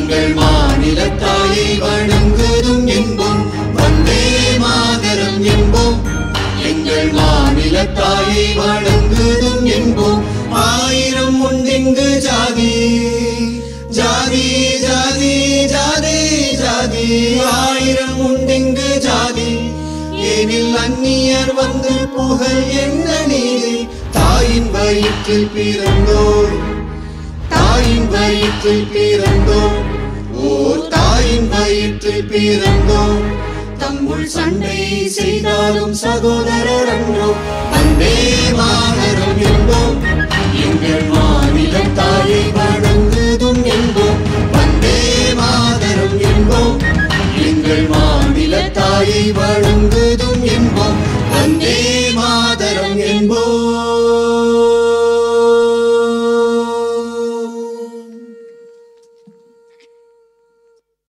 எங்கள் மாநில தாயை வணங்குதும் என்போம் வந்தே மாதரம் என்போம் எங்கள் மாநில தாயை வணங்குதும் என்போம் ஆயிரம் உண்டிங்கு ஜாதி ஜாதி ஜாதி ஜாதி ஜாதி ஆயிரம் உண்டிங்கு ஜாதி ஏனில் அந்நியர் வந்து புகழ் என்ன நீதி தாயின் வயிற்றில் பிறந்தோர் தாயின் வயிற்றில் பிறந்தோம் ஓர் தாயின் வயிற்றில் பிறந்தோம் தம்முள் சண்டை செய்தாலும் சகோதரர் அன்றோ வந்தே மாதரம் என்போம் எங்கள் மாநிலம் தாயை வணங்குதும் என்போம் வந்தே மாதரம் என்போம் எங்கள் மாநில தாயை வணங்குதும் என்போம் வந்தே மாதரம் என்போம்